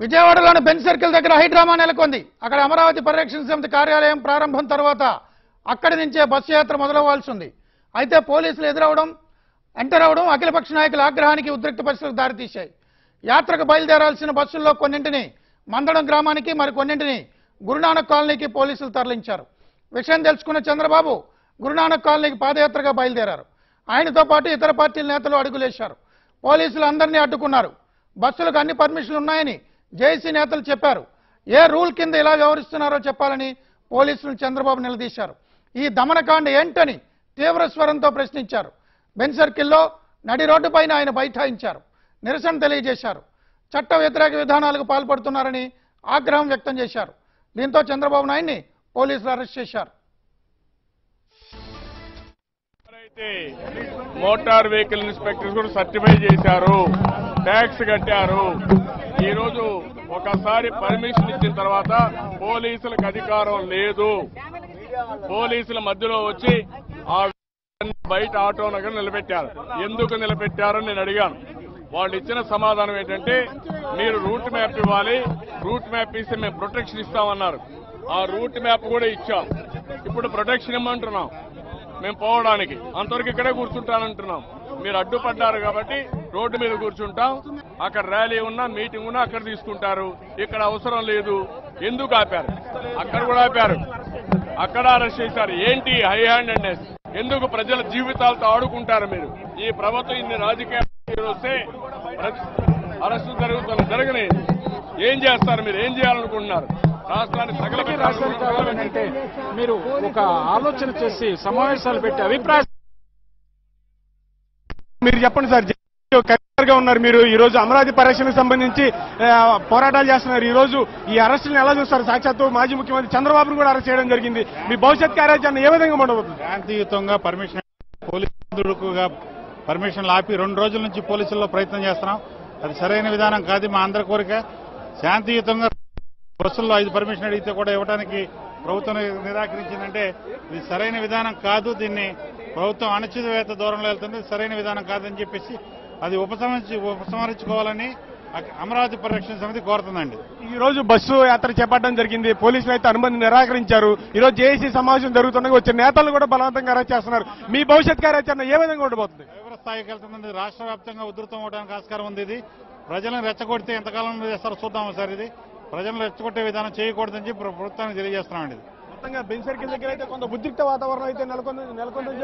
విజయవాడలోని bench circle దగ్గర high drama నెలకొంది అక్కడ అమరావతి పరిరక్షణ సమితి కార్యాలయం ప్రారంభం తర్వాత అక్కడి నుంచే బస్సు యాత్ర మొదలవ్వాల్సి ఉంది అయితే పోలీసులు ఎదురవడం ఎంటర్ అవడం అఖిలపక్ష నాయకుల ఆగ్రహానికి ఉద్రిక్త పరిస్థితులకు దారితీశాయి యాత్రకు బయలుదేరాల్సిన బస్సుల్లో కొన్నింటిని మందడం గ్రామానికి మరి కొన్నింటిని గురునానక్ కాలనీకి పోలీసులు తరలించారు విషయం తెలుసుకున్న చంద్రబాబు గురునానక్ కాలనీకి పాదయాత్రగా బయలుదేరారు ఆయనతో పాటు ఇతర పార్టీల నేతలు అడుగులేశారు పోలీసులు అందరినీ అడ్డుకున్నారు బస్సులకు అన్ని పర్మిషన్లు ఉన్నాయని జేఏసీ నేతలు చెప్పారు ఏ రూల్ కింద ఇలా వ్యవహరిస్తున్నారో చెప్పాలని పోలీసులు చంద్రబాబు నిలదీశారు ఈ దమనకాండ ఏంటని తీవ్ర స్వరంతో ప్రశ్నించారు బెన్ సర్కిల్లో నడి రోడ్డుపైన ఆయన బైఠాయించారు నిరసన తెలియజేశారు చట్ట వ్యతిరేక విధానాలకు పాల్పడుతున్నారని ఆగ్రహం వ్యక్తం చేశారు దీంతో చంద్రబాబు నాయుడిని పోలీసులు అరెస్ట్ చేశారు అయితే మోటార్ వెహికల్ ఇన్స్పెక్టర్స్ కూడా సర్టిఫై చేశారు ట్యాక్స్ కట్టారు ఈ రోజు ఒకసారి పర్మిషన్ ఇచ్చిన తర్వాత పోలీసులకు అధికారం లేదు పోలీసుల మధ్యలో వచ్చి ఆ బయట ఆటో నగర్ నిలబెట్టారు ఎందుకు నిలబెట్టారని నేను అడిగాను వాళ్ళు ఇచ్చిన సమాధానం ఏంటంటే మీరు రూట్ మ్యాప్ ఇవ్వాలి రూట్ మ్యాప్ ఇస్తే మేము ప్రొటెక్షన్ ఇస్తామన్నారు ఆ రూట్ మ్యాప్ కూడా ఇచ్చాం ఇప్పుడు ప్రొటెక్షన్ ఇమ్మంటున్నాం మేము పోవడానికి అంతవరకు ఇక్కడే కూర్చుంటానంటున్నాం మీరు అడ్డుపడ్డారు కాబట్టి రోడ్డు మీద కూర్చుంటాం అక్కడ ర్యాలీ ఉన్నా మీటింగ్ ఉన్నా అక్కడ తీసుకుంటారు ఇక్కడ అవసరం లేదు ఎందుకు ఆపారు అక్కడ కూడా ఆపారు అక్కడ అరెస్ట్ చేశారు ఏంటి హై హ్యాండెడ్నెస్ ఎందుకు ప్రజల జీవితాలతో ఆడుకుంటారు మీరు ఈ ప్రభుత్వం ఇన్ని రాజకీయ పార్టీలు వస్తే అరెస్టు జరుగుతున్న జరగని ఏం చేస్తారు మీరు ఏం చేయాలనుకుంటున్నారు రాష్ట్రాన్ని ఇప్పటికీ రాష్ట్రానికి కావాలి సగల అంటే మీరు ఒక ఆలోచన చేసి సమావేశాలు పెట్టి అభిప్రాయ మీరు చెప్పండి సార్ కరీంనగర్ గా ఉన్నారు మీరు ఈ రోజు అమరావతి పరిరక్షణకు సంబంధించి ఆ, పోరాటాలు చేస్తున్నారు ఈ రోజు ఈ అరెస్టులను ఎలా చూస్తారు సాక్షాత్తు మాజీ ముఖ్యమంత్రి చంద్రబాబును కూడా అరెస్ట్ చేయడం జరిగింది మీ భవిష్యత్ కార్యాచరణ ఏ విధంగా ఉండబోతుంది శాంతియుతంగా పర్మిషన్ పోలీసులుగా పర్మిషన్లు ఆపి రెండు రోజుల నుంచి పోలీసుల్లో ప్రయత్నం చేస్తున్నాం అది సరైన విధానం కాదు మా అందరి కోరిక శాంతియుతంగా బస్సుల్లో ఐదు పర్మిషన్ అడిగితే కూడా ఇవ్వడానికి ప్రభుత్వం నిరాకరించిందంటే ఇది సరైన విధానం కాదు దీన్ని ప్రభుత్వం అణచివేత దూరంలో వెళ్తుంది ఇది సరైన విధానం కాదని చెప్పేసి అది ఉపసంహరించి ఉపసంహరించుకోవాలని అక- అమరావతి పరిరక్షణ సమితి కోరుతుందండి ఈ రోజు బస్సు యాత్ర చేపట్టడం జరిగింది పోలీసులు అయితే అనుమతి నిరాకరించారు ఈ రోజు జేఏసీ సమావేశం జరుగుతుండగా వచ్చే నేతలు కూడా బలవంతంగా అరెస్ట్ చేస్తున్నారు మీ భవిష్యత్ కార్యాచరణ ఏ విధంగా ఉండబోతుంది తీవ్ర స్థాయికి వెళ్తుంది రాష్ట్ర వ్యాప్తంగా ఉధృతం అవడానికి ఆస్కారం ఉంది ఇది ప్రజలను రెచ్చగొడితే ఎంతకాలం చేస్తారో చూద్దాము సార్ ఇది ప్రజలను రెచ్చగొట్టే విధానం చేయకూడదని చెప్పి ప్ర- ప్రభుత్వానికి తెలియజేస్తున్నామండి ఇది మొత్తంగా బెంచ్ సర్కిల్ దగ్గర అయితే కొంత ఉద్రిక్త వాతావరణం అయితే నెలకొంది నెలకొందని చెప్పి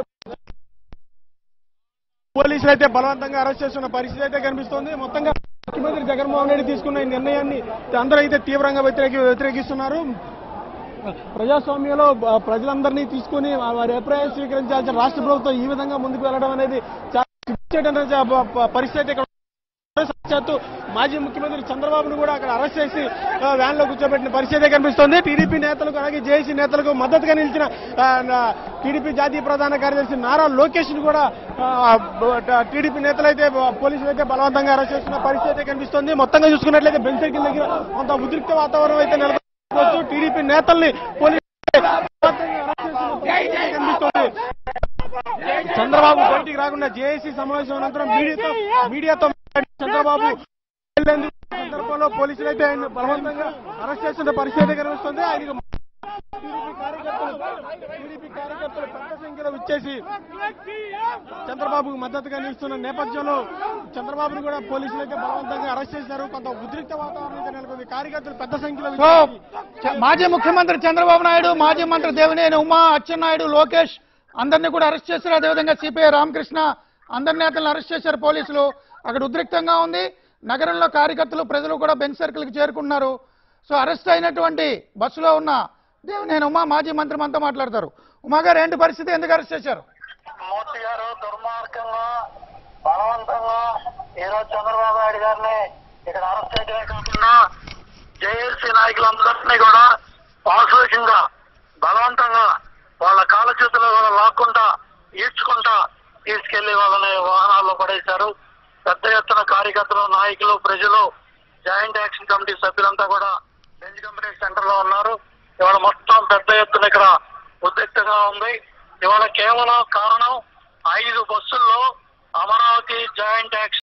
పోలీసులు అయితే బలవంతంగా అరెస్ట్ చేస్తున్న పరిస్థితి అయితే కనిపిస్తోంది మొత్తంగా ముఖ్యమంత్రి జగన్మోహన్ రెడ్డి తీసుకున్న ఈ నిర్ణయాన్ని అందరూ అయితే తీవ్రంగా వ్యతిరేకి వ్యతిరేకిస్తున్నారు ప్రజాస్వామ్యంలో బ- ప్రజలందరినీ తీసుకుని వారి అభిప్రాయం స్వీకరించాల్సిన రాష్ట్ర ప్రభుత్వం ఈ విధంగా ముందుకు వెళ్ళడం అనేది చాలా సిగ్గుచేటైన జ- ప- ప- పరిస్థితి అయితే ఇక్కడ సాక్షాత్తు మాజీ ముఖ్యమంత్రి చంద్రబాబును కూడా అక్కడ అరెస్ట్ చేసి ఆ, వ్యాన్ లో కూర్చోబెట్టిన పరిస్థితి కనిపిస్తోంది టీడీపీ నేతలకు అలాగే జేఏసీ నేతలకు మద్దతుగా నిలిచిన ఆ, నా- టీడీపీ జాతీయ ప్రధాన కార్యదర్శి నారా లోకేష్ ను కూడా ఆ, బ- టీడీపీ నేతలు అయితే పోలీసులు అయితే బలవంతంగా అరెస్ట్ చేస్తున్న పరిస్థితి అయితే కనిపిస్తోంది మొత్తంగా చూసుకున్నట్లయితే బెంచ్ సర్కిల్ దగ్గర కొంత ఉద్రిక్త వాతావరణం అయితే నెలకొచ్చు టీడీపీ నేతల్ని పోలీసులు బలవంతంగా అరెస్ట్ చేస్తున్న పరిస్థితి అయితే కనిపిస్తోంది చంద్రబాబు బయటికి రాకుండా జేఏసీ సమావేశం అనంతరం మీడియాతో మీడియాతో మాట్లాడి చంద్రబాబు వెళ్లేందుకు సందర్భంలో పోలీసులు అయితే ఆయన బలవంతంగా అరెస్ట్ చేస్తున్న పరిస్థితి కనిపిస్తుంది ఆయనకు టీడీపీ కార్యకర్తలు టీడీపీ కార్యకర్తలు పెద్ద సంఖ్యలో విచ్చేసి చంద్రబాబుకు మద్దతుగా నిలుస్తున్న నేపథ్యంలో చంద్రబాబును కూడా పోలీసులు అయితే బలవంతంగా అరెస్ట్ చేశారు కొంత ఉద్రిక్త వాతావరణం అయితే నెలకొంది కార్యకర్తలు పెద్ద సంఖ్యలో సో విచ్చేసి చ- మాజీ ముఖ్యమంత్రి చంద్రబాబు నాయుడు మాజీ మంత్రి దేవినేని ఉమా అచ్చెన్నాయుడు లోకేష్ అందరినీ కూడా అరెస్ట్ చేశారు అదేవిధంగా సిపిఐ రామకృష్ణ అందరి నేతలను అరెస్ట్ చేశారు పోలీసులు అక్కడ ఉద్రిక్తంగా ఉంది నగరంలో కార్యకర్తలు ప్రజలు కూడా బెంచ్ సర్కిల్కి చేరుకున్నారు సో అరెస్ట్ అయినటువంటి బస్సులో ఉన్న దేవినేని ఉమా మాజీ మంత్రి మనతో మాట్లాడతారు ఉమా గారు ఏంటి పరిస్థితి ఎందుకు అరెస్ట్ చేశారు మూర్తి గారు దుర్మార్గంగా బలవంతంగా ఈరోజు చంద్రబాబు నాయుడు గారిని ఇక్కడ అరెస్ట్ చేయడమే కాకుండా జేఏసీ నాయకులందరినీ కూడా పాశవికంగా బలవంతంగా వాళ్ళ కాళ్ళ చేతులు కూడా లాక్కుంటా ఈడ్చుకుంటా తీసుకెళ్లి వాళ్ళని వాహనాల్లో పడేశారు పెద్ద ఎత్తున కార్యకర్తలు నాయకులు ప్రజలు జాయింట్ యాక్షన్ కమిటీ సభ్యులంతా కూడా బెంచ్ కంపెనీ సెంటర్ లో ఉన్నారు ఇవాళ మొత్తం పెద్ద ఎత్తున ఇక్కడ ఉద్రిక్తంగా ఉంది ఇవాళ కేవలం కారణం ఐదు బస్సుల్లో అమరావతి జాయింట్ యాక్షన్